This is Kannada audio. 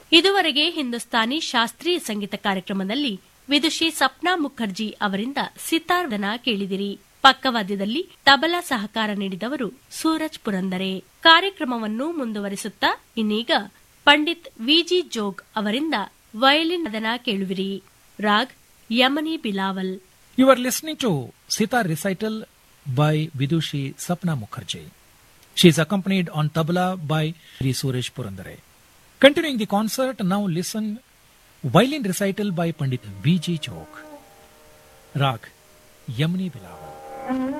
ಇದುವರೆಗೆ ಹಿಂದೂಸ್ತಾನಿ ಶಾಸ್ತ್ರೀಯ ಸಂಗೀತ ಕಾರ್ಯಕ್ರಮದಲ್ಲಿ ವಿದುಷಿ ಸಪ್ನಾ ಮುಖರ್ಜಿ ಅವರಿಂದ ಸಿತಾರ್ದನ ಕೇಳಿದಿರಿ ಪಕ್ಕವಾದ್ಯದಲ್ಲಿ ತಬಲಾ ಸಹಕಾರ ನೀಡಿದವರು ಸೂರಜ್ ಪುರಂದರೆ ಕಾರ್ಯಕ್ರಮವನ್ನು ಮುಂದುವರಿಸುತ್ತಾ ಇನ್ನೀಗ ಪಂಡಿತ್ ವಿಜಿ ಜೋಗ್ ಅವರಿಂದ ವಯಲಿನ್ ಅದನ ಕೇಳುವಿರಿ raag Yamani Bilawal You are listening to Sitar recital by Vidushi Sapna Mukherjee. She is accompanied on tabla by Sri Suresh Purandare. Continuing the concert, now listen violin recital by Pandit V.G. Chok. Rag Yamni Bilawal.